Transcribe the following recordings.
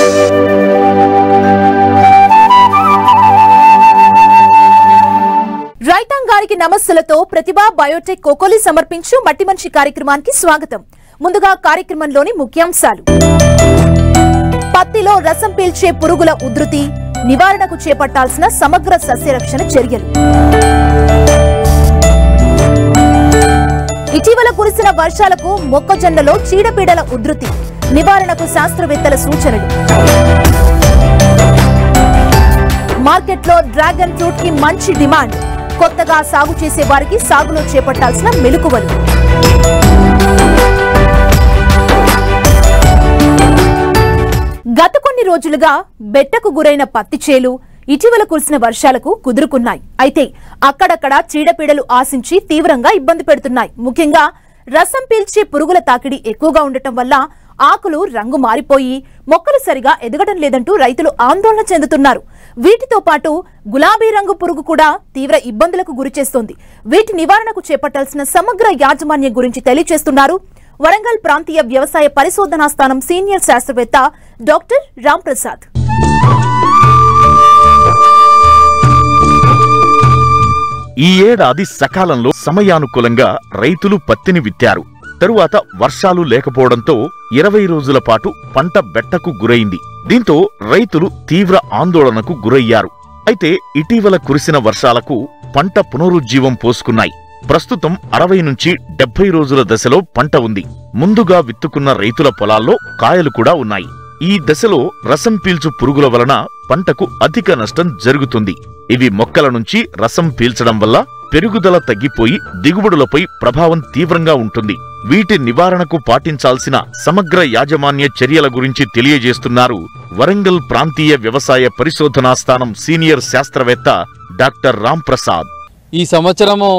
రైతాంగానికి నమస్సులతో ప్రతిభా బయోటెక్ కోకోలి సమర్పించు మట్టి మనిషి కార్యక్రమానికి స్వాగతం ముందుగా కార్యక్రమంలోని ముఖ్యాంశాలు పత్తిలో రసం పీల్చే పురుగుల ఉధృతి నివారణకు చేపట్టాల్సిన సమగ్ర సస్యరక్షణ చర్యలు ఇటీవల కురిసిన వర్షాలకు మొక్కజొన్నలో చీడపీడల ఉధృతి నివారణకు శాస్త్రవేత్తల సూచనలు మార్కెట్లో డ్రాగన్ ఫ్రూట్ కి మంచి డిమాండ్ కొత్తగా సాగు చేసే వారికి సాగులో చేపట్టాల్సిన మెలకువలు గత కొన్ని రోజులుగా బెట్టకు గురైన పత్తి చేలు ఇటీవల కురిసిన వర్షాలకు కుదురుకున్నాయి అయితే అక్కడక్కడ చీడపీడలు ఆశించి తీవ్రంగా ఇబ్బంది పెడుతున్నాయి ముఖ్యంగా రసం పీల్చే పురుగుల తాకిడి ఎక్కువగా ఉండటం వల్ల ఆకులు రంగు మారిపోయి మొక్కలు సరిగా ఎదగడం లేదంటూ రైతులు ఆందోళన చెందుతున్నారు వీటితో పాటు గులాబీ రంగు పురుగు కూడా తీవ్ర ఇబ్బందులకు గురిచేస్తోంది వీటి నివారణకు చేపట్టాల్సిన సమగ్ర యాజమాన్యం గురించి తెలియజేస్తున్నారు వరంగల్ ప్రాంతీయ వ్యవసాయ పరిశోధనా స్థానం సీనియర్ శాస్త్రవేత్త డాక్టర్ రామ్ ప్రసాద్ ఈ ఏడాది సకాలంలో సమయానుకూలంగా రైతులు పత్తిని విత్తారు తరువాత వర్షాలు లేకపోవడంతో ఇరవై రోజుల పాటు పంట బెట్టకు గురైంది దీంతో రైతులు తీవ్ర ఆందోళనకు గురయ్యారు అయితే ఇటీవల కురిసిన వర్షాలకు పంట పునరుజ్జీవం పోసుకున్నాయి ప్రస్తుతం అరవై నుంచి డెబ్బై రోజుల దశలో పంట ఉంది ముందుగా విత్తుకున్న రైతుల పొలాల్లో కాయలు కూడా ఉన్నాయి ఈ దశలో రసం పీల్చు పురుగుల వలన పంటకు అధిక నష్టం జరుగుతుంది ఇవి మొక్కల నుంచి రసం పీల్చడం వల్ల పెరుగుదల తగ్గిపోయి దిగుబడులపై ప్రభావం తీవ్రంగా ఉంటుంది వీటి నివారణకు పాటించాల్సిన సమగ్ర యాజమాన్య చర్యల గురించి తెలియజేస్తున్నారు వరంగల్ ప్రాంతీయ వ్యవసాయ పరిశోధనా స్థానం సీనియర్ శాస్త్రవేత్త డాక్టర్ రామ్ ప్రసాద్ ఈ సంవత్సరము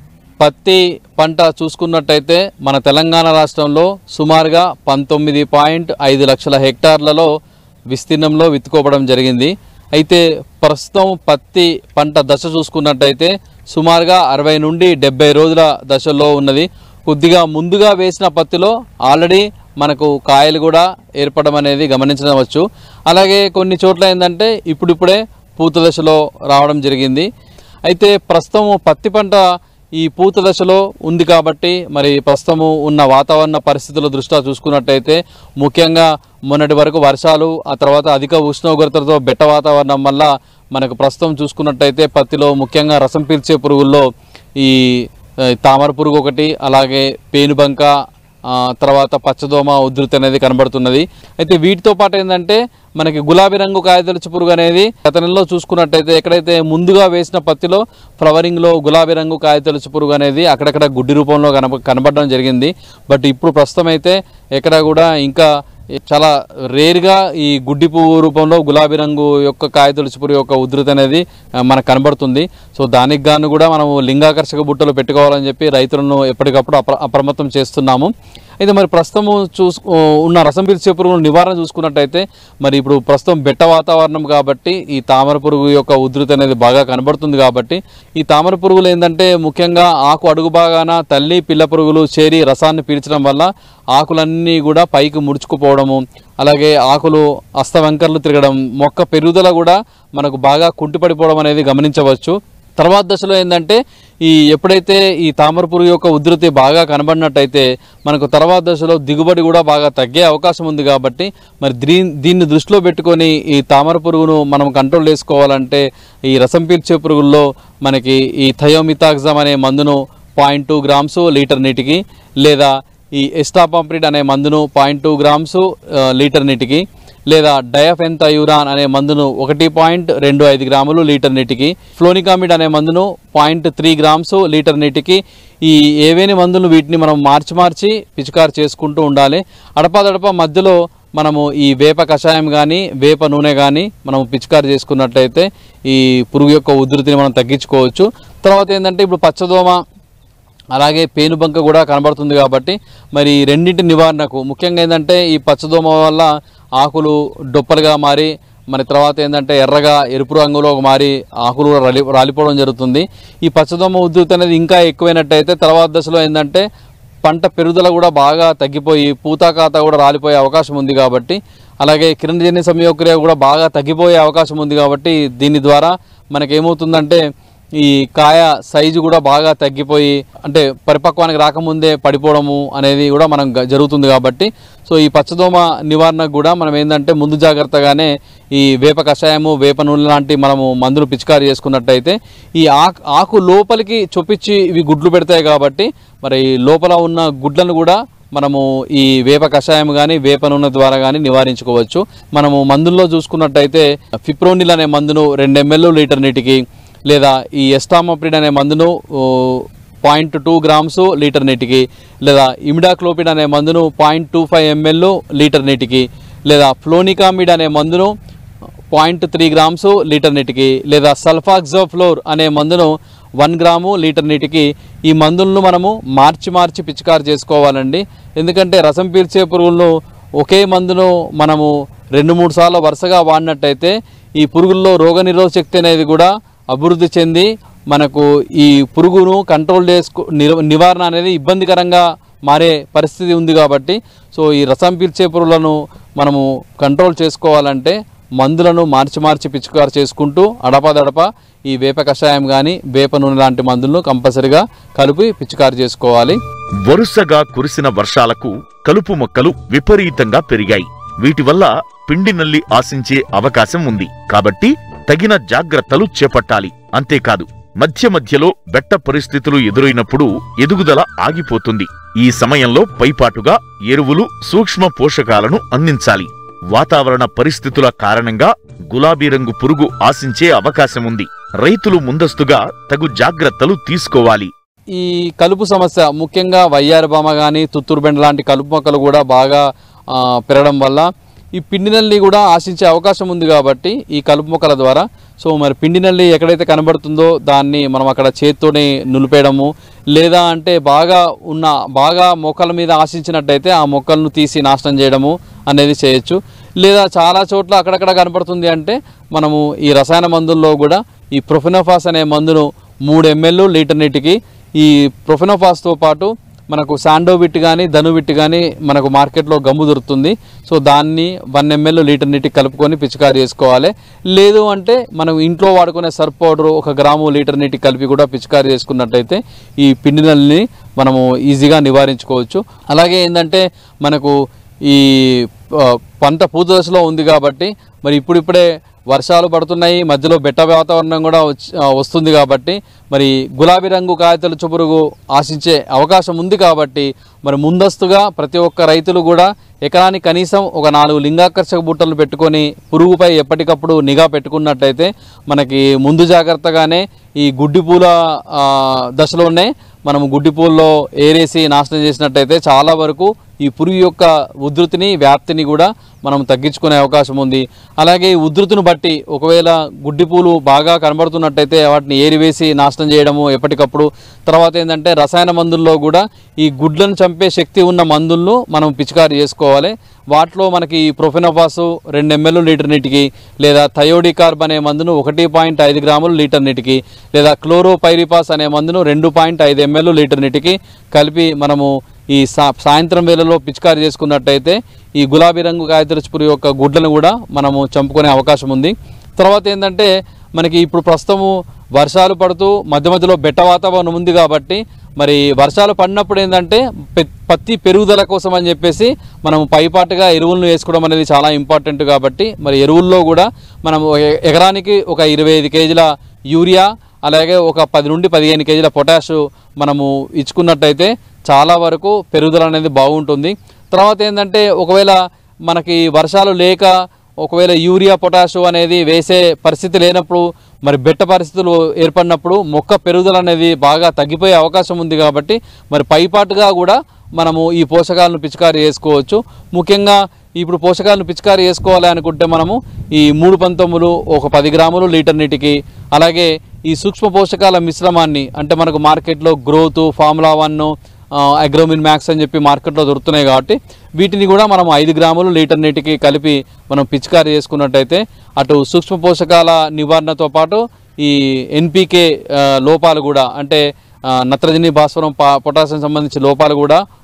పత్తి పంట చూసుకున్నట్టయితే మన తెలంగాణ రాష్ట్రంలో సుమారుగా పంతొమ్మిది పాయింట్ ఐదు లక్షల హెక్టార్లలో విస్తీర్ణంలో విత్తుకోవడం జరిగింది అయితే ప్రస్తుతం పత్తి పంట దశ చూసుకున్నట్టయితే సుమారుగా అరవై నుండి డెబ్బై రోజుల దశలో ఉన్నది కొద్దిగా ముందుగా వేసిన పత్తిలో ఆల్రెడీ మనకు కాయలు కూడా ఏర్పడడం అనేది గమనించవచ్చు అలాగే కొన్ని చోట్ల ఏంటంటే ఇప్పుడిప్పుడే పూత దశలో రావడం జరిగింది అయితే ప్రస్తుతం పత్తి పంట ఈ పూత దశలో ఉంది కాబట్టి మరి ప్రస్తుతము ఉన్న వాతావరణ పరిస్థితుల దృష్ట్యా చూసుకున్నట్టయితే ముఖ్యంగా మొన్నటి వరకు వర్షాలు ఆ తర్వాత అధిక ఉష్ణోగ్రతలతో బెట్ట వాతావరణం వల్ల మనకు ప్రస్తుతం చూసుకున్నట్టయితే పత్తిలో ముఖ్యంగా రసం పీల్చే పురుగుల్లో ఈ ఆ, తామర పురుగు ఒకటి అలాగే పేనుబంక ఆ, తర్వాత పచ్చదోమ ఉధృతి అనేది కనబడుతున్నది అయితే వీటితో పాటు ఏంటంటే మనకి గులాబీ రంగు కాయతొలుచు పురుగు అనేది గత నెలలో చూసుకున్నట్టయితే ఎక్కడైతే ముందుగా వేసిన పత్తిలో ఫ్లవరింగ్ లో గులాబీ రంగు కాయతొలుచు పురుగు అనేది అక్కడక్కడ గుడ్డి రూపంలో కనబ కనబడడం జరిగింది బట్ ఇప్పుడు ప్రస్తుతం అయితే ఎక్కడ కూడా ఇంకా చాలా రేర్గా ఈ గుడ్డి పువ్వు రూపంలో గులాబీ రంగు యొక్క కాయతొలుచు పురుగు యొక్క ఉధృతి అనేది ఆ, మనకు కనబడుతుంది సో దానికి గాను కూడా మనము లింగాకర్షక బుట్టలు పెట్టుకోవాలని చెప్పి రైతులను ఎప్పటికప్పుడు అప్ర అప్రమత్తం చేస్తున్నాము అయితే మరి ప్రస్తుతం చూసు ఉన్న రసం పీల్చే పురుగుల నివారణ చూసుకున్నట్టయితే మరి ఇప్పుడు ప్రస్తుతం బెట్ట వాతావరణం కాబట్టి ఈ తామర పురుగు యొక్క ఉధృతి అనేది బాగా కనబడుతుంది కాబట్టి ఈ తామర పురుగులు ఏంటంటే ముఖ్యంగా ఆకు అడుగు భాగాన తల్లి పిల్ల పురుగులు చేరి రసాన్ని పీల్చడం వల్ల ఆకులన్నీ కూడా పైకి ముడుచుకుపోవడము అలాగే ఆకులు అస్తవంకర్లు తిరగడం మొక్క పెరుగుదల కూడా మనకు బాగా కుంటిపడిపోవడం అనేది గమనించవచ్చు తర్వాత దశలో ఏంటంటే ఈ ఎప్పుడైతే ఈ తామర పురుగు యొక్క ఉధృతి బాగా కనబడినట్టయితే మనకు తర్వాత దశలో దిగుబడి కూడా బాగా తగ్గే అవకాశం ఉంది కాబట్టి మరి దీ దీన్ని దృష్టిలో పెట్టుకొని ఈ తామర పురుగును మనం కంట్రోల్ చేసుకోవాలంటే ఈ రసం పీల్చే పురుగుల్లో మనకి ఈ థయోమితాగ్జామ్ అనే మందును పాయింట్ టూ గ్రామ్స్ లీటర్ నీటికి లేదా ఈ ఎస్టాపాంప్రిడ్ అనే మందును పాయింట్ టూ గ్రామ్స్ ఆ, లీటర్ నీటికి లేదా డయాఫెన్థయూరాన్ అనే మందును ఒకటి పాయింట్ రెండు ఐదు గ్రాములు లీటర్ నీటికి ఫ్లోనికామిడ్ అనే మందును పాయింట్ త్రీ గ్రామ్స్ లీటర్ నీటికి ఈ ఏవేని మందులు వీటిని మనం మార్చి మార్చి పిచికారు చేసుకుంటూ ఉండాలి అడపాదడప మధ్యలో మనము ఈ వేప కషాయం కానీ వేప నూనె కానీ మనం పిచికారు చేసుకున్నట్లయితే ఈ పురుగు యొక్క ఉధృతిని మనం తగ్గించుకోవచ్చు తర్వాత ఏంటంటే ఇప్పుడు పచ్చదోమ అలాగే పేనుబంక కూడా కనబడుతుంది కాబట్టి మరి ఈ రెండింటి నివారణకు ముఖ్యంగా ఏంటంటే ఈ పచ్చదోమ వల్ల ఆకులు డొప్పలుగా మారి మరి తర్వాత ఏంటంటే ఎర్రగా ఎరుపు రంగులో మారి ఆకులు కూడా రాలి రాలిపోవడం జరుగుతుంది ఈ పచ్చదోమ ఉధృతి అనేది ఇంకా ఎక్కువైనట్టయితే తర్వాత దశలో ఏంటంటే పంట పెరుగుదల కూడా బాగా తగ్గిపోయి పూతాకాత కూడా రాలిపోయే అవకాశం ఉంది కాబట్టి అలాగే కిరణజన్య సంయోగక్రియ కూడా బాగా తగ్గిపోయే అవకాశం ఉంది కాబట్టి దీని ద్వారా మనకేమవుతుందంటే ఈ కాయ సైజు కూడా బాగా తగ్గిపోయి అంటే పరిపక్వానికి రాకముందే పడిపోవడము అనేది కూడా మనం గ- జరుగుతుంది కాబట్టి సో ఈ పచ్చదోమ నివారణకు కూడా మనం ఏంటంటే ముందు జాగ్రత్తగానే ఈ వేప కషాయము వేప నూనె లాంటి మనము మందులు పిచికారి చేసుకున్నట్టయితే ఈ ఆకు ఆకు లోపలికి చొప్పించి ఇవి గుడ్లు పెడతాయి కాబట్టి మరి లోపల ఉన్న గుడ్లను కూడా మనము ఈ వేప కషాయం కానీ వేప నూనె ద్వారా కానీ నివారించుకోవచ్చు మనము మందుల్లో చూసుకున్నట్టయితే ఫిప్రోనిల్ అనే మందును రెండు ఎంఎల్ లీటర్ నీటికి లేదా ఈ ఎస్టామోప్రిడ్ అనే మందును పాయింట్ టూ గ్రామ్స్ లీటర్ నీటికి లేదా ఇమిడాక్లోపిడ్ అనే మందును point two five ML litre నీటికి లేదా ఫ్లోనికామిడ్ అనే మందును పాయింట్ త్రీ గ్రామ్స్ లీటర్ నీటికి లేదా సల్ఫాక్సోఫ్లోర్ అనే మందును వన్ గ్రాము లీటర్ నీటికి ఈ మందులను మనము మార్చి మార్చి పిచికారి చేసుకోవాలండి ఎందుకంటే రసం పీల్చే పురుగులను ఒకే మందును మనము రెండు మూడు సార్లు వరుసగా వాడినట్టయితే ఈ పురుగుల్లో రోగనిరోధక శక్తి అనేది కూడా అభివృద్ధి చెంది మనకు ఈ పురుగును కంట్రోల్ చేసుకో నిర- నివారణ అనేది ఇబ్బందికరంగా మారే పరిస్థితి ఉంది కాబట్టి సో ఈ రసం పీల్చే పురుగులను మనము కంట్రోల్ చేసుకోవాలంటే మందులను మార్చి మార్చి పిచికారు చేసుకుంటూ అడపదడప ఈ వేప కషాయం కానీ వేప నూనె లాంటి మందులను కంపల్సరిగా కలిపి పిచికారు చేసుకోవాలి వరుసగా కురిసిన వర్షాలకు కలుపు మొక్కలు విపరీతంగా పెరిగాయి వీటి వల్ల పిండి నల్లి ఆశించే అవకాశం ఉంది కాబట్టి తగిన జాగ్రత్తలు చేపట్టాలి అంతేకాదు మధ్య మధ్యలో బెట్ట పరిస్థితులు ఎదురైనప్పుడు ఎదుగుదల ఆగిపోతుంది ఈ సమయంలో పైపాటుగా ఎరువులు సూక్ష్మ పోషకాలను అందించాలి వాతావరణ పరిస్థితుల కారణంగా గులాబీ రంగు పురుగు ఆశించే అవకాశం ఉంది రైతులు ముందస్తుగా తగు జాగ్రత్తలు తీసుకోవాలి ఈ కలుపు సమస్య ముఖ్యంగా వయ్యారబామ కానీ తుత్తూరు బెండ లాంటి కలుపు మొక్కలు కూడా బాగా ఆ, పెరగడం వల్ల ఈ పిండి నల్లి కూడా ఆశించే అవకాశం ఉంది కాబట్టి ఈ కలుపు మొక్కల ద్వారా సో మరి పిండి నల్లి ఎక్కడైతే కనబడుతుందో దాన్ని మనం అక్కడ చేత్తోనే నులిపేయడము లేదా అంటే బాగా ఉన్న బాగా మొక్కల మీద ఆశించినట్టయితే ఆ మొక్కలను తీసి నాశనం చేయడము అనేది చేయొచ్చు లేదా చాలా చోట్ల అక్కడక్కడ కనపడుతుంది అంటే మనము ఈ రసాయన మందుల్లో కూడా ఈ ప్రొఫెనోఫాస్ అనే మందును మూడు ఎంఎల్ లీటర్ నీటికి ఈ ప్రొఫెనోఫాస్తో పాటు మనకు శాండోవిట్ కానీ ధనువిట్ కానీ మనకు మార్కెట్లో గమ్ము దొరుకుతుంది సో దాన్ని వన్ ఎంఎల్ లీటర్ నీటికి కలుపుకొని పిచికారి చేసుకోవాలి లేదు అంటే మనం ఇంట్లో వాడుకునే సర్ఫ్ పౌడర్ ఒక గ్రాము లీటర్ నీటికి కలిపి కూడా పిచికారి చేసుకున్నట్టయితే ఈ పిండి నల్లిని మనము ఈజీగా నివారించుకోవచ్చు అలాగే ఏంటంటే మనకు ఈ ఆ, పంట పూత దశలో ఉంది కాబట్టి మరి ఇప్పుడిప్పుడే వర్షాలు పడుతున్నాయి మధ్యలో బెట్ట వాతావరణం కూడా వచ్చి- ఆ, వస్తుంది కాబట్టి మరి గులాబీ రంగు కాయతొలుచు పురుగు ఆశించే అవకాశం ఉంది కాబట్టి మరి ముందస్తుగా ప్రతి ఒక్క రైతులు కూడా ఎకరానికి కనీసం ఒక నాలుగు లింగాకర్షక బుట్టలు పెట్టుకొని పురుగుపై ఎప్పటికప్పుడు నిఘా పెట్టుకున్నట్టయితే మనకి ముందు జాగ్రత్తగానే ఈ గుడ్డి పూల ఆ, దశలోనే మనం గుడ్డి పూల్లో ఏరేసి నాశనం చేసినట్టయితే చాలా వరకు ఈ పురుగు యొక్క ఉధృతిని వ్యాప్తిని కూడా మనం తగ్గించుకునే అవకాశం ఉంది అలాగే ఈ ఉధృతిని బట్టి ఒకవేళ గుడ్డి పూలు బాగా కనబడుతున్నట్టయితే వాటిని ఏరివేసి నాశనం చేయడము ఎప్పటికప్పుడు తర్వాత ఏంటంటే రసాయన మందుల్లో కూడా ఈ గుడ్లను చంపే శక్తి ఉన్న మందులను మనం పిచికారి చేసుకోవాలి వాటిలో మనకి ఈ ప్రొఫెనోఫాసు రెండు ఎంఎల్ లీటర్ నీటికి లేదా థయోడికార్బ్ అనే మందును ఒకటి పాయింట్ ఐదు గ్రాములు లీటర్ నీటికి లేదా క్లోరోపైరిపాస్ అనే మందును రెండు పాయింట్ ఐదు ఎంఎల్ లీటర్ నీటికి కలిపి మనము ఈ సా సాయంత్రం వేళలో పిచికారి చేసుకున్నట్టయితే ఈ గులాబీ రంగు కాయతరచు పురుగు యొక్క గుడ్లను కూడా మనము చంపుకునే అవకాశం ఉంది తర్వాత ఏంటంటే మనకి ఇప్పుడు ప్రస్తుతము వర్షాలు పడుతూ మధ్య మధ్యలో బెట్ట వాతావరణం ఉంది కాబట్టి మరి వర్షాలు పడినప్పుడు ఏంటంటే పె- పత్తి పెరుగుదల కోసం అని చెప్పేసి మనం పైపాటుగా ఎరువులను వేసుకోవడం అనేది చాలా ఇంపార్టెంట్ కాబట్టి మరి ఎరువుల్లో కూడా మనం ఎ- ఎకరానికి ఒక ఇరవై ఐదు కేజీల యూరియా అలాగే ఒక పది నుండి పదిహేను కేజీల పొటాష్ మనము ఇచ్చుకున్నట్టయితే చాలా వరకు పెరుగుదల అనేది బాగుంటుంది తర్వాత ఏంటంటే ఒకవేళ మనకి వర్షాలు లేక ఒకవేళ యూరియా పొటాషు అనేది వేసే పరిస్థితి లేనప్పుడు మరి బెట్ట పరిస్థితులు ఏర్పడినప్పుడు మొక్క పెరుగుదల అనేది బాగా తగ్గిపోయే అవకాశం ఉంది కాబట్టి మరి పైపాటుగా కూడా మనము ఈ పోషకాలను పిచికారి చేసుకోవచ్చు ముఖ్యంగా ఇప్పుడు పోషకాలను పిచికారి చేసుకోవాలి అనుకుంటే మనము ఈ మూడు పంతొమ్మిది ఒక పది గ్రాములు లీటర్ నీటికి అలాగే ఈ సూక్ష్మ పోషకాల మిశ్రమాన్ని అంటే మనకు మార్కెట్లో growth formula one Agromin max అని చెప్పి మార్కెట్లో దొరుకుతున్నాయి కాబట్టి వీటిని కూడా మనం ఐదు గ్రాములు లీటర్ నీటికి కలిపి మనం పిచికారి చేసుకున్నట్టయితే అటు సూక్ష్మ పోషకాల నివారణతో పాటు ఈ ఎన్పికే లోపాలు కూడా అంటే ఆ, నత్రజని భాస్వరం పా పొటాషియం సంబంధించి లోపాలు కూడా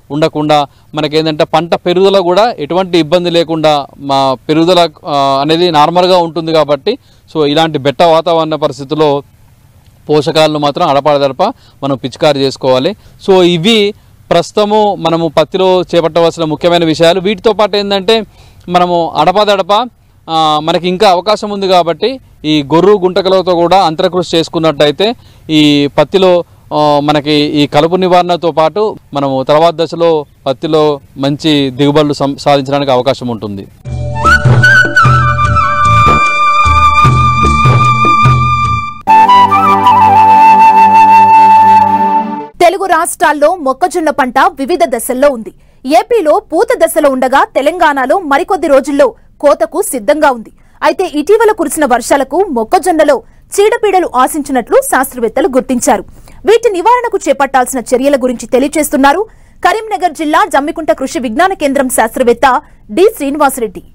ఉండకుండా మనకేంటంటే పంట పెరుగుదల కూడా ఎటువంటి ఇబ్బంది లేకుండా మా పెరుగుదల ఆ, అనేది నార్మల్గా ఉంటుంది కాబట్టి సో ఇలాంటి బెట్ట వాతావరణ పరిస్థితుల్లో పోషకాలను మాత్రం అడపాదడప మనం పిచికారి చేసుకోవాలి సో ఇవి ప్రస్తుతము మనము పత్తిలో చేపట్టవలసిన ముఖ్యమైన విషయాలు వీటితో పాటు ఏంటంటే మనము అడపాదడప ఆ, మనకి ఇంకా అవకాశం ఉంది కాబట్టి ఈ గొర్రు గుంటకలతో కూడా అంతరకృషి చేసుకున్నట్టయితే ఈ పత్తిలో ఆ, మనకి ఈ కలుపు నివారణతో పాటు మనము తర్వాత దశలో పత్తిలో మంచి దిగుబడులు సం- సాధించడానికి అవకాశం ఉంటుంది తెలుగు రాష్ట్రాల్లో మొక్కజొన్న పంట వివిధ దశల్లో ఉంది ఏపీలో పూత దశలో ఉండగా తెలంగాణలో మరికొద్ది రోజుల్లో కోతకు సిద్ధంగా ఉంది అయితే ఇటీవల కురిసిన వర్షాలకు మొక్కజొన్నలో చీడపీడలు ఆశించినట్లు శాస్త్రవేత్తలు గుర్తించారు వీటి నివారణకు చేపట్టాల్సిన చర్యల గురించి తెలియజేస్తున్నారు కరీంనగర్ జిల్లా జమ్మికుంట కృషి విజ్ఞాన కేంద్రం శాస్త్రవేత్త డి శ్రీనివాసరెడ్డి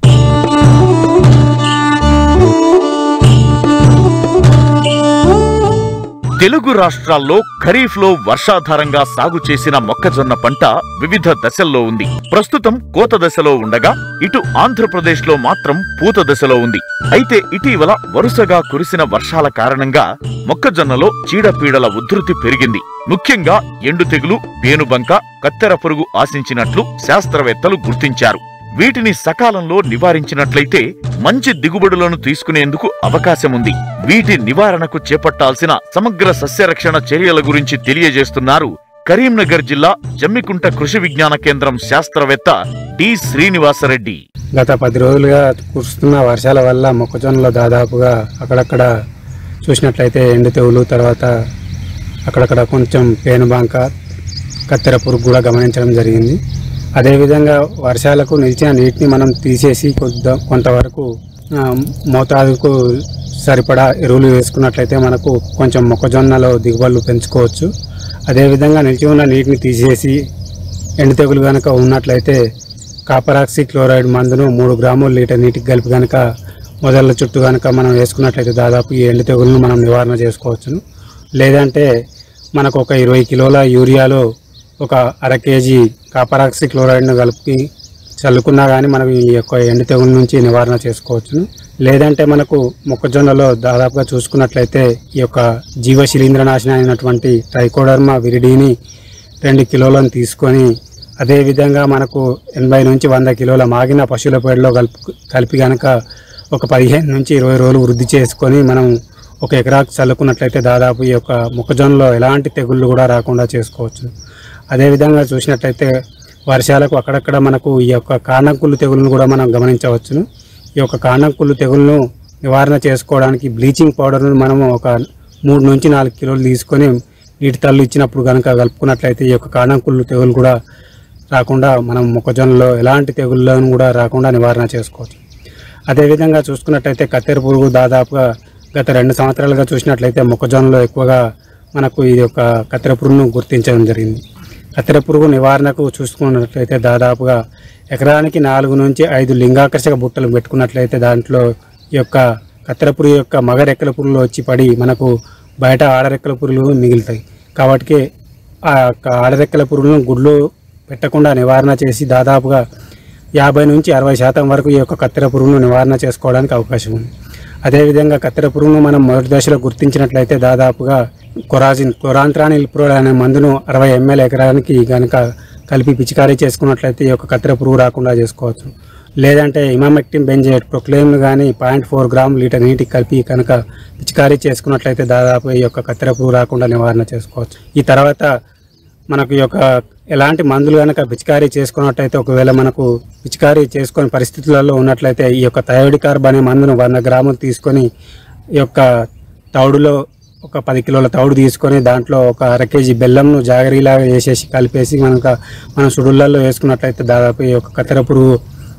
తెలుగు రాష్ట్రాల్లో ఖరీఫ్ లో వర్షాధారంగా సాగు చేసిన మొక్కజొన్న పంట వివిధ దశల్లో ఉంది ప్రస్తుతం కోత దశలో ఉండగా ఇటు ఆంధ్రప్రదేశ్ లో మాత్రం పూత దశలో ఉంది అయితే ఇటీవల వరుసగా కురిసిన వర్షాల కారణంగా మొక్కజొన్నలో చీడపీడల ఉధృతి పెరిగింది ముఖ్యంగా ఎండు తెగులు పేనుబంక కత్తెర పురుగు ఆశించినట్లు శాస్త్రవేత్తలు గుర్తించారు వీటిని సకాలంలో నివారించినట్లయితే మంచి దిగుబడులను తీసుకునేందుకు అవకాశముంది వీటి నివారణకు చేపట్టాల్సిన సమగ్ర సస్యరక్షణ చర్యల గురించి తెలియజేస్తున్నారు కరీంనగర్ జిల్లా జమ్మికుంట కృషి విజ్ఞాన కేంద్రం శాస్త్రవేత్త డి శ్రీనివాసరెడ్డి గత పది రోజులుగా కురుస్తున్న వర్షాల వల్ల మొక్కజొన్నలో దాదాపుగా అక్కడక్కడ చూసినట్లయితే ఎండు తెగులు తర్వాత అక్కడక్కడ కొంచెం పేనుబంక కత్తెర పురుగు కూడా గమనించడం జరిగింది అదేవిధంగా వర్షాలకు నిలిచిన నీటిని మనం తీసేసి కొంత కొంతవరకు ఆ, మోతాదుకు సరిపడా ఎరువులు వేసుకున్నట్లయితే మనకు కొంచెం మొక్కజొన్నలో దిగుబడులు పెంచుకోవచ్చు అదేవిధంగా నిలిచి ఉన్న నీటిని తీసేసి ఎండు తెగులు కనుక ఉన్నట్లయితే కాపరాక్సి క్లోరైడ్ మందును మూడు గ్రాములు లీటర్ నీటికి కలిపి కనుక మొదళ్ళ చుట్టూ కనుక మనం వేసుకున్నట్లయితే దాదాపు ఈ ఎండు తెగులను మనం నివారణ చేసుకోవచ్చును లేదంటే మనకు ఒక ఇరవై కిలోల యూరియాలో ఒక అర కేజీ కాపరాక్సి క్లోరైడ్ను కలిపి చల్లుకున్నా కానీ మనం ఈ యొక్క ఎండు తెగుల నుంచి నివారణ చేసుకోవచ్చును లేదంటే మనకు మొక్కజొన్నలో దాదాపుగా చూసుకున్నట్లయితే ఈ యొక్క జీవ శిలీంద్రనాశనం అయినటువంటి ట్రైకోడర్మా విరిడీని రెండు కిలోలను తీసుకొని అదేవిధంగా మనకు ఎనభై నుంచి వంద కిలోల మాగిన పశువుల పేడలో కలిపి కలిపి కనుక ఒక పదిహేను నుంచి ఇరవై రోజులు వృద్ధి చేసుకొని మనం ఒక ఎకరాకు చల్లుకున్నట్లయితే దాదాపు ఈ యొక్క మొక్కజొన్నలో ఎలాంటి తెగుళ్ళు కూడా రాకుండా చేసుకోవచ్చు అదేవిధంగా చూసినట్లయితే వర్షాలకు అక్కడక్కడ మనకు ఈ యొక్క కాండంకుళ్ళు తెగులను కూడా మనం గమనించవచ్చును ఈ యొక్క కాండంకుళ్ళు తెగులను నివారణ చేసుకోవడానికి బ్లీచింగ్ పౌడర్ను మనము ఒక మూడు నుంచి నాలుగు కిలోలు తీసుకొని నీటి తల్లు ఇచ్చినప్పుడు కనుక కలుపుకున్నట్లయితే ఈ యొక్క కాండంకుళ్ళు తెగులు కూడా రాకుండా మనం మొక్కజొన్నలో ఎలాంటి తెగుళ్ళను కూడా రాకుండా నివారణ చేసుకోవచ్చు అదేవిధంగా చూసుకున్నట్లయితే కత్తెర పురుగు దాదాపుగా గత రెండు సంవత్సరాలుగా చూసినట్లయితే మొక్కజొన్నలో ఎక్కువగా మనకు ఇది యొక్క కత్తెర పురుగును గుర్తించడం జరిగింది కత్తెర పురుగు నివారణకు చూసుకున్నట్లయితే దాదాపుగా ఎకరానికి నాలుగు నుంచి ఐదు లింగాకర్షక బుట్టలు పెట్టుకున్నట్లయితే దాంట్లో ఈ యొక్క కత్తెర పురుగు యొక్క మగ రెక్కల పురుగులు వచ్చి పడి మనకు బయట ఆడరెక్కల పురుగులు మిగులుతాయి కాబట్టి ఆ యొక్క ఆడరెక్కల పురుగులను గుడ్లు పెట్టకుండా నివారణ చేసి దాదాపుగా యాభై నుంచి అరవై శాతం వరకు ఈ యొక్క కత్తెర పురుగును నివారణ చేసుకోవడానికి అవకాశం ఉంది అదేవిధంగా కత్తెర పురుగును మనం మొదటి దశలో గుర్తించినట్లయితే దాదాపుగా కొరాజిన్ క్లోరాంత్రానిల్ ప్రోడ్ అనే మందును అరవై ఎంఎల్ ఎకరానికి కనుక కలిపి పిచికారీ చేసుకున్నట్లయితే ఈ యొక్క కత్తెర పురుగు రాకుండా చేసుకోవచ్చు లేదంటే ఇమామెక్టిన్ బెంజేట్ ప్రొక్లేమ్ కానీ పాయింట్ ఫోర్ గ్రామ్ లీటర్ నీటికి కలిపి కనుక పిచికారీ చేసుకున్నట్లయితే దాదాపు ఈ యొక్క కత్తెర పురుగు రాకుండా నివారణ చేసుకోవచ్చు ఈ తర్వాత మనకు ఈ యొక్క ఎలాంటి మందులు కనుక పిచికారీ చేసుకున్నట్టయితే ఒకవేళ మనకు పిచికారీ చేసుకునే పరిస్థితులలో ఉన్నట్లయితే ఈ యొక్క థయోడి కార్బ్ అనే మందును వంద గ్రాములు తీసుకొని ఈ యొక్క తౌడులో ఒక పది కిలోల తౌడు తీసుకొని దాంట్లో ఒక అర కేజీ బెల్లంను జాగరీలాగా వేసేసి కలిపేసి మనక మనం సుడులలో వేసుకున్నట్లయితే దాదాపు ఈ యొక్క కత్తెర పురుగు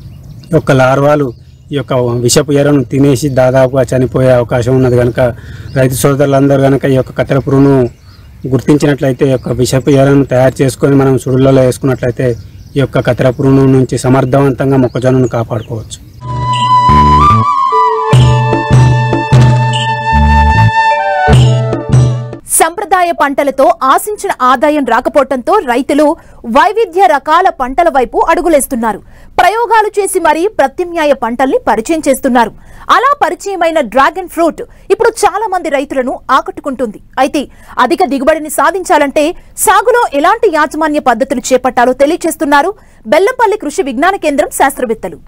యొక్క లార్వాలు ఈ యొక్క విషపు ఎరను తినేసి దాదాపుగా చనిపోయే అవకాశం ఉన్నది కనుక రైతు సోదరులందరూ కనుక ఈ యొక్క కత్తెర పురుగును గుర్తించినట్లయితే ఈ యొక్క విషపు ఎరను తయారు చేసుకొని మనం సుడులలో వేసుకున్నట్లయితే ఈ యొక్క కత్తెర పురుగు నుంచి సమర్థవంతంగా మొక్కజొన్నను కాపాడుకోవచ్చు సంప్రదాయ ప్రత్యామ్నాయ పంటలతో ఆశించిన ఆదాయం రాకపోవడంతో రైతులు వైవిధ్య రకాల పంటల వైపు అడుగులేస్తున్నారు ప్రయోగాలు చేసి మరీ ప్రత్యామ్నాయ పంటల్ని పరిచయం చేస్తున్నారు అలా పరిచయమైన డ్రాగన్ ఫ్రూట్ ఇప్పుడు చాలా మంది రైతులను ఆకట్టుకుంటుంది అయితే అధిక దిగుబడిని సాధించాలంటే సాగులో ఎలాంటి యాజమాన్య పద్ధతులు చేపట్టాలో తెలియజేస్తున్నారు బెల్లంపల్లి కృషి విజ్ఞాన కేంద్రం శాస్త్రవేత్తలు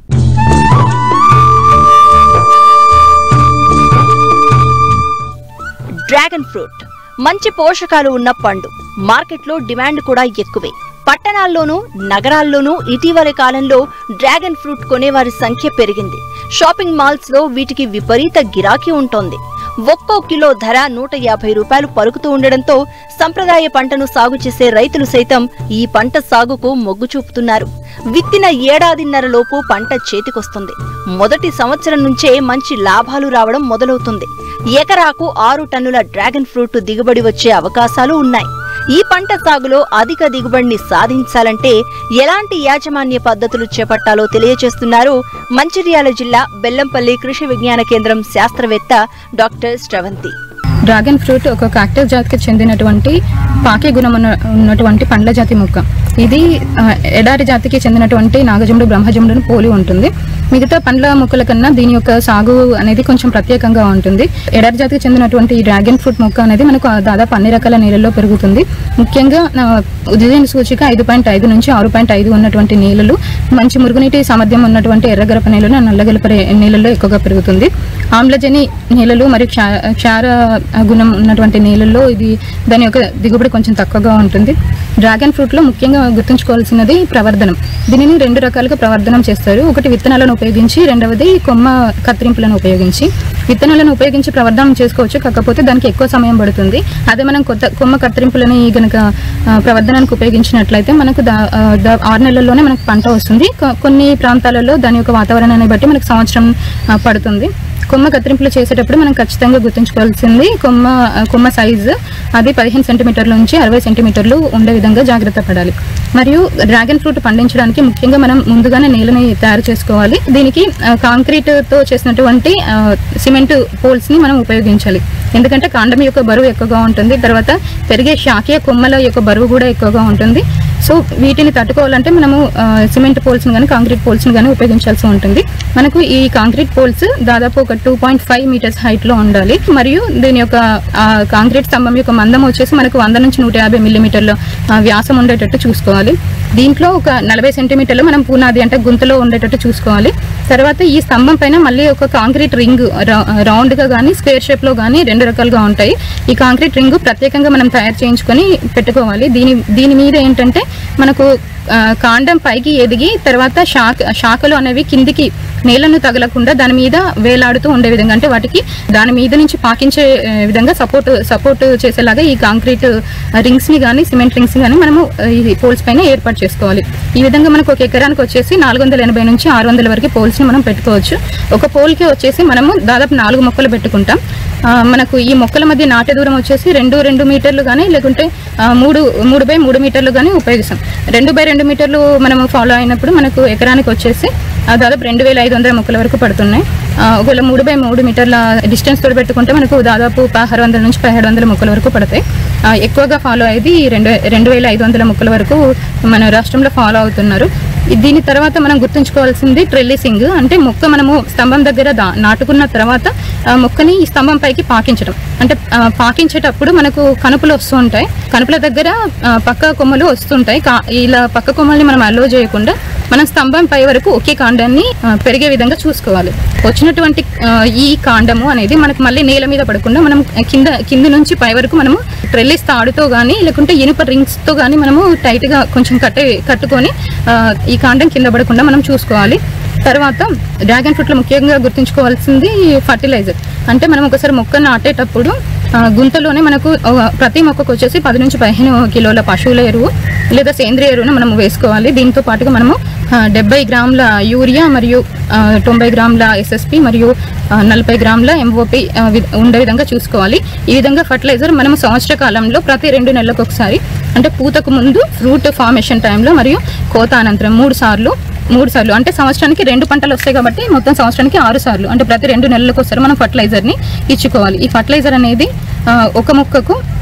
డ్రాగన్ ఫ్రూట్ మంచి పోషకాలు ఉన్న పండు మార్కెట్లో డిమాండ్ కూడా ఎక్కువే పట్టణాల్లోనూ నగరాల్లోనూ ఇటీవలి కాలంలో డ్రాగన్ ఫ్రూట్ కొనేవారి సంఖ్య పెరిగింది షాపింగ్ మాల్స్ లో వీటికి విపరీత గిరాకీ ఉంటోంది ఒక్కో కిలో ధర నూట యాభై రూపాయలు పలుకుతూ ఉండడంతో సంప్రదాయ పంటను సాగు చేసే రైతులు సైతం ఈ పంట సాగుకు మొగ్గు చూపుతున్నారు విత్తిన ఏడాదిన్నరలోపు పంట చేతికొస్తుంది మొదటి సంవత్సరం నుంచే మంచి లాభాలు రావడం మొదలవుతుంది ఎకరాకు ఆరు టన్నుల డ్రాగన్ ఫ్రూట్ దిగుబడి వచ్చే అవకాశాలు ఉన్నాయి ఈ పంట సాగులో అధిక దిగుబడిని సాధించాలంటే ఎలాంటి యాజమాన్య పద్ధతులు చేపట్టాలో తెలియజేస్తున్నారు మంచిర్యాల జిల్లా బెల్లంపల్లి కృషి విజ్ఞాన కేంద్రం శాస్త్రవేత్త డాక్టర్ శ్రవంతి డ్రాగన్ ఫ్రూట్ ఒక కాక్టస్ జాతికి చెందినటువంటి పాకే గుణం ఉన్న ఉన్నటువంటి పండ్ల జాతి మొక్క ఇది ఆ, ఎడారి జాతికి చెందినటువంటి నాగజముడు బ్రహ్మజముడును పోలి ఉంటుంది మిగతా పండ్ల మొక్కల కన్నా దీని యొక్క సాగు అనేది కొంచెం ప్రత్యేకంగా ఉంటుంది ఎడారి జాతికి చెందినటువంటి ఈ డ్రాగన్ ఫ్రూట్ మొక్క అనేది మనకు దాదాపు అన్ని రకాల నీళ్ళల్లో పెరుగుతుంది ముఖ్యంగా ఆ, ఉదయం సూచిక ఐదు పాయింట్ ఐదు నుంచి ఆరు పాయింట్ ఐదు ఉన్నటువంటి నీళ్ళలు మంచి మురుగునీటి సామర్థ్యం ఉన్నటువంటి ఎర్రగరప నీళ్ళను నల్లగలప రే- నీళ్ళల్లో ఎక్కువగా పెరుగుతుంది ఆమ్లజని నీళ్ళలు మరియు క్షా- క్షార గుణం ఉన్నటువంటి నీళ్ళల్లో ఇది దాని యొక్క దిగుబడి కొంచెం తక్కువగా ఉంటుంది డ్రాగన్ ఫ్రూట్లో ముఖ్యంగా గుర్తుంచుకోవాల్సినది ప్రవర్ధనం దీనిని రెండు రకాలుగా ప్రవర్ధనం చేస్తారు ఒకటి విత్తనాలను ఉపయోగించి రెండవది కొమ్మ కత్తిరింపులను ఉపయోగించి విత్తనాలను ఉపయోగించి ప్రవర్ధనం చేసుకోవచ్చు కాకపోతే దానికి ఎక్కువ సమయం పడుతుంది అదే మనం కొత్త కొమ్మ కత్తిరింపులని గనక ఆ, ప్రవర్ధనానికి ఉపయోగించినట్లయితే మనకు దా- ఆ, దా- ఆరు నెలల్లోనే మనకు పంట వస్తుంది కొ- కొన్ని ప్రాంతాలలో దాని యొక్క వాతావరణాన్ని బట్టి మనకు సంవత్సరం ఆ, పడుతుంది కొమ్మ కత్తిరింపులు చేసేటప్పుడు మనం ఖచ్చితంగా గుర్తుంచుకోవాల్సింది కొమ్మ ఆ, కొమ్మ సైజు అది పదిహేను సెంటీమీటర్ల నుంచి అరవై సెంటీమీటర్లు ఉండే విధంగా జాగ్రత్త పడాలి మరియు డ్రాగన్ ఫ్రూట్ పండించడానికి ముఖ్యంగా మనం ముందుగానే నేలని తయారు చేసుకోవాలి దీనికి ఆ, కాంక్రీట్ తో చేసినటువంటి ఆ, సిమెంట్ పోల్స్ ని మనం ఉపయోగించాలి ఎందుకంటే కాండం యొక్క బరువు ఎక్కువగా ఉంటుంది తర్వాత పెరిగే శాఖీయ కొమ్మల యొక్క బరువు కూడా ఎక్కువగా ఉంటుంది సో వీటిని తట్టుకోవాలంటే మనము ఆ, సిమెంట్ పోల్స్ కానీ కాంక్రీట్ పోల్స్ కానీ ఉపయోగించాల్సి ఉంటుంది మనకు ఈ కాంక్రీట్ పోల్స్ దాదాపు ఒక two point five metres height లో ఉండాలి మరియు దీని యొక్క ఆ, కాంక్రీట్ స్తంభం యొక్క మందం వచ్చేసి మనకు వంద నుంచి నూట యాభై మిల్లీమీటర్ల ఆ, వ్యాసం ఉండేటట్టు చూసుకోవాలి దీంట్లో ఒక నలభై సెంటీమీటర్లు మనం పునాది అంటే గుంతలో ఉండేటట్టు చూసుకోవాలి తర్వాత ఈ స్తంభం పైన మళ్ళీ ఒక కాంక్రీట్ రింగ్ రౌండ్ గా కానీ స్క్వేర్ షేప్ లో కానీ రెండు రకాలుగా ఉంటాయి ఈ కాంక్రీట్ రింగ్ ప్రత్యేకంగా మనం తయారు చేయించుకొని పెట్టుకోవాలి దీని దీని మీద ఏంటంటే మనకు ఆ, కాండం పైకి ఎదిగి తర్వాత శాఖ శాఖలు అనేవి కిందికి నేలను తగలకుండా దాని మీద వేలాడుతూ ఉండే విధంగా అంటే వాటికి దాని మీద నుంచి పాకించే ఆ, విధంగా సపోర్ట్ సపోర్ట్ చేసేలాగా ఈ కాంక్రీట్ రింగ్స్ ని కానీ సిమెంట్ రింగ్స్ ని కానీ మనము ఆ, ఈ పోల్స్ పైన ఏర్పాటు చేసుకోవాలి ఈ విధంగా మనకు ఒక ఎకరానికి వచ్చేసి నాలుగు వందల ఎనభై నుంచి ఆరు వందల వరకు పోల్స్ ని మనం పెట్టుకోవచ్చు ఒక పోల్ కి వచ్చేసి మనము దాదాపు నాలుగు మొక్కలు పెట్టుకుంటాం ఆ, మనకు ఈ మొక్కల మధ్య నాటే దూరం వచ్చేసి రెండు రెండు మీటర్లు కానీ లేకుంటే ఆ, మూడు మూడు బై మూడు మీటర్లు కానీ ఉపయోగిస్తాం రెండు బై రెండు మీటర్లు మనము ఫాలో అయినప్పుడు మనకు ఎకరానికి వచ్చేసి ఆ, దాదాపు రెండు వేల ఐదు వందల మొక్కల వరకు పడుతున్నాయి ఆ, ఒకవేళ మూడు బై మూడు మీటర్ల డిస్టెన్స్ తోటి పెట్టుకుంటే మనకు దాదాపు పదహారు వందల నుంచి పదిహేడు వందల మొక్కల వరకు పడతాయి ఆ, ఎక్కువగా ఫాలో అయ్యేది రెండు రెండు వేల ఐదు వందల మొక్కల వరకు మన రాష్ట్రంలో ఫాలో అవుతున్నారు ఈ- దీని తర్వాత మనం గుర్తుంచుకోవాల్సింది ట్రెల్లిసింగ్ అంటే మొక్క మనము స్తంభం దగ్గర దా- నాటుకున్న తర్వాత ఆ మొక్కని ఈ స్తంభం పైకి పాకించడం అంటే ఆ, పాకించేటప్పుడు మనకు కనుపులు వస్తూ ఉంటాయి కనుపుల దగ్గర ఆ, పక్క కొమ్మలు వస్తుంటాయి కా- ఇలా పక్క కొమ్మల్ని మనం అలో చేయకుండా మనం స్తంభం పై వరకు ఒకే కాండాన్ని ఆ, పెరిగే విధంగా చూసుకోవాలి వచ్చినటువంటి ఆ, ఈ కాండము అనేది మనకు మళ్ళీ నేల మీద పడకుండా మనం కింద కింద నుంచి పై వరకు మనము ట్రెల్లిస్ తాడుతో కానీ లేకుంటే ఇనుప రింగ్స్ తో కానీ మనము టైట్ గా కొంచెం కట్టే కట్టుకొని ఆ, ఈ కాండం కింద పడకుండా మనం చూసుకోవాలి తర్వాత డ్రాగన్ ఫ్రూట్లో ముఖ్యంగా గుర్తుంచుకోవాల్సింది ఫర్టిలైజర్ అంటే మనం ఒకసారి మొక్క నాటేటప్పుడు ఆ, గుంతలోనే మనకు ఒక- ప్రతి మొక్కకు వచ్చేసి పది నుంచి పదిహేను కిలోల పశువుల ఎరువు లేదా సేంద్రియ ఎరువును మనం వేసుకోవాలి దీంతో పాటుగా మనము ఆ, డెబ్బై గ్రాముల యూరియా మరియు ఆ, తొంభై గ్రాముల ఎస్ఎస్పి మరియు ఆ, నలభై గ్రాముల ఎంఓపి ఆ, వి- ఉండే విధంగా చూసుకోవాలి ఈ విధంగా ఫర్టిలైజర్ మనం సంవత్సర కాలంలో ప్రతి రెండు నెలలకు ఒకసారి అంటే పూతకు ముందు ఫ్రూట్ ఫార్మేషన్ టైంలో మరియు కోత అనంతరం మూడు సార్లు మూడు సార్లు అంటే సంవత్సరానికి రెండు పంటలు వస్తాయి కాబట్టి మొత్తం సంవత్సరానికి ఆరు సార్లు అంటే ప్రతి రెండు నెలలకు ఒకసారి మనం ఫర్టిలైజర్ని ఇచ్చుకోవాలి ఈ ఫర్టిలైజర్ అనేది ఆ, ఒక మొక్కకు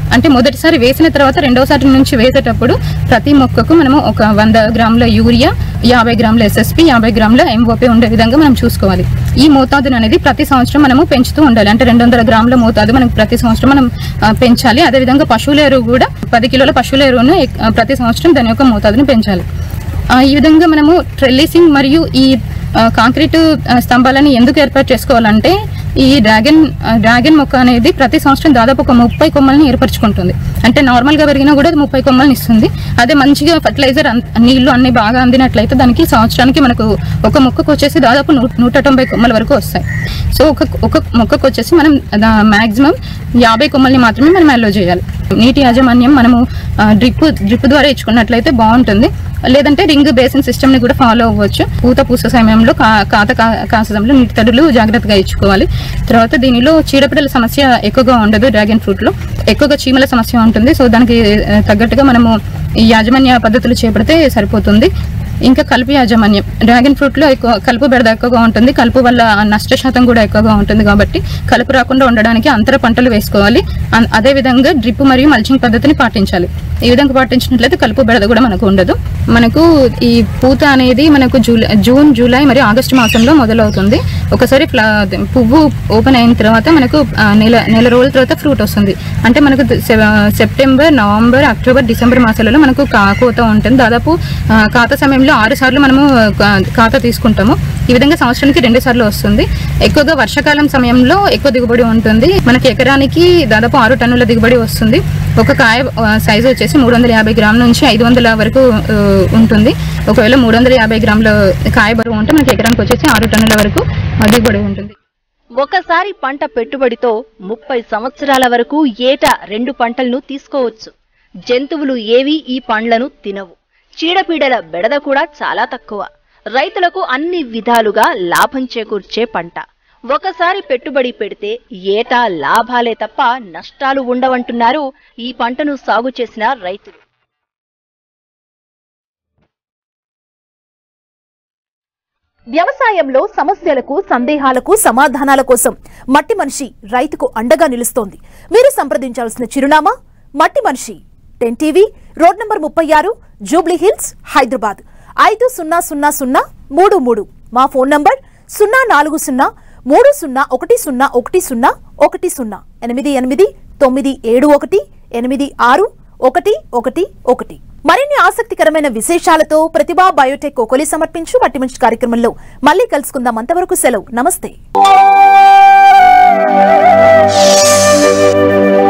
అంటే మొదటిసారి వేసిన తర్వాత రెండవసారి నుంచి వేసేటప్పుడు ప్రతి మొక్కకు మనము ఒక వంద గ్రాముల యూరియా యాభై గ్రాముల ఎస్ఎస్పి యాభై గ్రాముల ఎంఓపి ఉండే విధంగా మనం చూసుకోవాలి ఈ మోతాదును అనేది ప్రతి సంవత్సరం మనము పెంచుతూ ఉండాలి అంటే రెండు వందల గ్రాముల మోతాదు మనం ప్రతి సంవత్సరం మనం ఆ, పెంచాలి అదేవిధంగా పశువుల ఎరువు కూడా పది కిలోల పశువుల ఎరువును ఎక్- ఆ, ప్రతి సంవత్సరం దాని యొక్క మోతాదును పెంచాలి ఆ, ఈ విధంగా మనము ట్రెల్లిసింగ్ మరియు ఈ ఆ, కాంక్రీట్ ఆ, స్తంభాలని ఎందుకు ఏర్పాటు చేసుకోవాలంటే ఈ డ్రాగన్ ఆ, డ్రాగన్ మొక్క అనేది ప్రతి సంవత్సరం దాదాపు ఒక ముప్పై కొమ్మల్ని ఏర్పరచుకుంటుంది అంటే నార్మల్గా పెరిగినా కూడా అది ముప్పై కొమ్మల్ని ఇస్తుంది అదే మంచిగా ఫర్టిలైజర్ నీళ్లు అన్ని బాగా అందినట్లయితే దానికి సంవత్సరానికి మనకు ఒక మొక్కకు వచ్చేసి దాదాపు నూ- నూట తొంభై కొమ్మల వరకు వస్తాయి సో ఒక ఒక మొక్కకు వచ్చేసి మనం మాక్సిమం యాభై కొమ్మల్ని మాత్రమే మనం అలో చేయాలి నీటి యాజమాన్యం మనము డ్రిప్ డ్రిప్ ద్వారా ఇచ్చుకున్నట్లయితే బాగుంటుంది లేదంటే రింగ్ బేసిన్ సిస్టమ్ ని కూడా ఫాలో అవ్వచ్చు పూత పూస సమయంలో కా- కాత కా- కాస సమయంలో నీటి తడులు జాగ్రత్తగా ఇచ్చుకోవాలి తర్వాత దీనిలో చీడపీడల సమస్య ఎక్కువగా ఉండదు డ్రాగన్ ఫ్రూట్ లో ఎక్కువగా చీమల సమస్య ఉంటుంది సో దానికి ఆ, తగ్గట్టుగా మనము ఈ యాజమాన్య పద్ధతులు చేపడితే సరిపోతుంది ఇంకా కలుపు యాజమాన్యం డ్రాగన్ ఫ్రూట్ లో ఎక్కువ కలుపు బెడద ఎక్కువగా ఉంటుంది కలుపు వల్ల నష్ట శాతం కూడా ఎక్కువగా ఉంటుంది కాబట్టి కలుపు రాకుండా ఉండడానికి అంతర పంటలు వేసుకోవాలి అన్- అదే విధంగా డ్రిప్ మరియు మల్చింగ్ పద్ధతిని పాటించాలి ఈ విధంగా పాటించినట్లయితే కలుపు బెడద కూడా మనకు ఉండదు మనకు ఈ పూత అనేది మనకు జూలై జూన్ జూలై మరియు ఆగస్టు మాసంలో మొదలవుతుంది ఒకసారి ఫ్లా పువ్వు ఓపెన్ అయిన తర్వాత మనకు ఆ, నెల నెల రోజుల తర్వాత ఫ్రూట్ వస్తుంది అంటే మనకు సె- సెప్టెంబర్ నవంబర్ అక్టోబర్ డిసెంబర్ మాసాలలో మనకు కా- కోత ఉంటుంది దాదాపు ఆ, ఖాతా సమయంలో ఆరు సార్లు మనము కా- ఖాతా తీసుకుంటాము ఈ విధంగా సంవత్సరానికి రెండు సార్లు వస్తుంది ఎక్కువగా వర్షాకాలం సమయంలో ఎక్కువ దిగుబడి ఉంటుంది మనకి ఎకరానికి దాదాపు ఆరు టన్నుల దిగుబడి వస్తుంది ఒక కాయ సైజు వచ్చేసి మూడు వందల యాభై గ్రాముల నుంచి ఐదు వందల వరకు ఆ, ఉంటుంది ఒకవేళ మూడు వందల యాభై గ్రాముల కాయ బరువు ఉంటే మనకి ఎకరానికి వచ్చేసి ఆరు టన్నుల వరకు ఆ, దిగుబడి ఉంటుంది ఒకసారి పంట పెట్టుబడితో ముప్పై సంవత్సరాల వరకు ఏటా రెండు పంటలను తీసుకోవచ్చు జంతువులు ఏవి ఈ పండ్లను తినవు చీడపీడల బెడద కూడా చాలా తక్కువ రైతులకు అన్ని విధాలుగా లాభం చేకూర్చే పంట ఒకసారి పెట్టుబడి పెడితే ఏటా లాభాలే తప్ప నష్టాలు ఉండవంటున్నారు ఈ పంటను సాగు చేసిన రైతులు వ్యవసాయంలో సమస్యలకు సందేహాలకు సమాధానాల కోసం మట్టి మనిషి రైతుకు అండగా నిలుస్తోంది మీరు సంప్రదించాల్సిన చిరునామా మట్టి మనిషి టెన్ టీవీ రోడ్ నంబర్ ముప్పై ఆరు జూబ్లీ హిల్స్ హైదరాబాద్ ఐదు సున్నా సున్నా సున్నా మూడు మూడు మా ఫోన్ నంబర్ సున్నా నాలుగు సున్నా మూడు సున్నా ఒకటి సున్నా ఒకటి సున్నా ఒకటి సున్నా ఎనిమిది ఎనిమిది తొమ్మిది ఏడు ఒకటి ఎనిమిది ఆరు ఒకటి ఒకటి ఒకటి మరిన్ని ఆసక్తికరమైన విశేషాలతో ప్రతిభా బయోటెక్ కోకొలి సమర్పించు మట్టి మంచి కార్యక్రమంలో మళ్ళీ కలుసుకుందాం అంతవరకు సెలవు నమస్తే